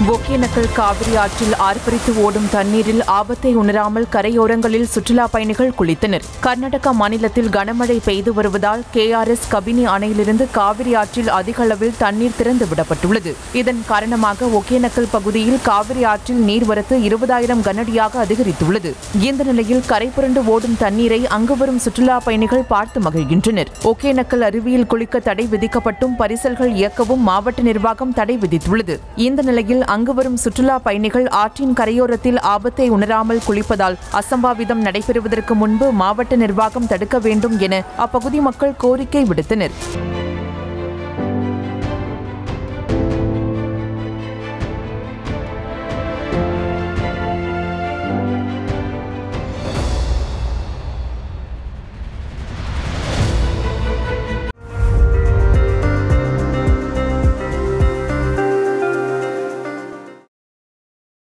ஒகேனக்கல் காவிரி ஆற்றில் ஆர்ப்பரித்து ஓடும் தண்ணீரில் ஆபத்தை உணராமல் கரையோரங்களில் சுற்றுலா பயணிகள் குளித்தனர் கர்நாடகா மாநிலத்தில் கனமழை பெய்து வருவதால் கேஆர்எஸ் கபினி அணையிலிருந்து காவிரி ஆற்றில் அதிக அளவில் தண்ணீர் திறந்து விடப்பட்டுள்ளது இதன் காரணமாக ஒகேனக்கல் பகுதியில் காவிரி ஆற்றில் நீர்வரத்து இருபதாயிரம் கனஅடியாக அதிகரித்துள்ளது இந்த நிலையில் கரை புரண்டு ஓடும் தண்ணீரை அங்கு வரும் சுற்றுலா பயணிகள் பார்த்து மகிழ்கின்றனர் ஒகேனக்கல் அருவியில் குளிக்க தடை விதிக்கப்பட்டும் பரிசல்கள் இயக்கவும் மாவட்ட நிர்வாகம் தடை விதித்துள்ளது இந்த நிலையில் அங்கு வரும் சுற்றுலா பயணிகள் ஆற்றின் கரையோரத்தில் ஆபத்தை உணராமல் குளிப்பதால் அசம்பாவிதம் நடைபெறுவதற்கு முன்பு மாவட்ட நிர்வாகம் தடுக்க வேண்டும் என அப்பகுதி மக்கள் கோரிக்கை விடுத்தனர்